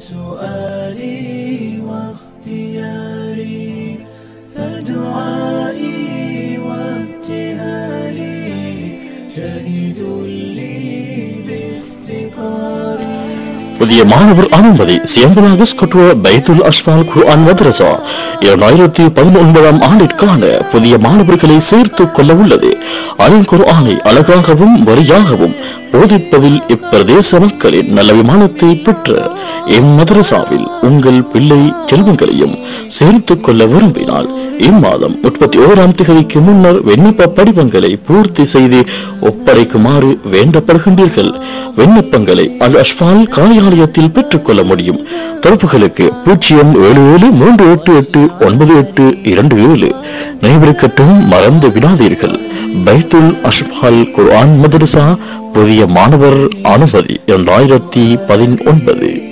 سؤالي واختياري فدعائي وابتهالي شهد لي بافتقاري புதிய மாணவர் அனுமதி சியம்பலாகஸ் கட்டுவ பைத்துல் அஷ்மால் குர்ஆன் மദ്രസா இரண்டாயிரத்தி பதினொன்பதாம் ஆண்டிற்கான புதிய மாணவர்களை சேர்த்துக் கொள்ள உள்ளது அல் குர்ஆனை அழகாகவும் வரியாகவும் போதிப்பதில் இப்பிரதேச மக்களின் நல்ல விமானத்தை பெற்ற இம்மதரசாவில் உங்கள் பிள்ளை செல்வங்களையும் சேர்த்துக் கொள்ள விரும்பினால் இம்மாதம் முப்பத்தி ஓராம் தேதிக்கு முன்னர் விண்ணப்ப படிவங்களை பூர்த்தி செய்து ஒப்படைக்குமாறு வேண்டப்படுகின்றீர்கள் விண்ணப்பங்களை அல் அஷ்பால் காரியாலயத்தில் பெற்றுக்கொள்ள முடியும் தொடர்புகளுக்கு பூஜ்ஜியம் ஏழு ஏழு மூன்று எட்டு எட்டு ஒன்பது எட்டு இரண்டு ஏழு நினைவிருக்கட்டும் மறந்து விடாதீர்கள் பைத்துல் அஷ்பால் குர்ஆன் மதரசா புதிய மாணவர் அனுமதி இரண்டாயிரத்தி பதினொன்பது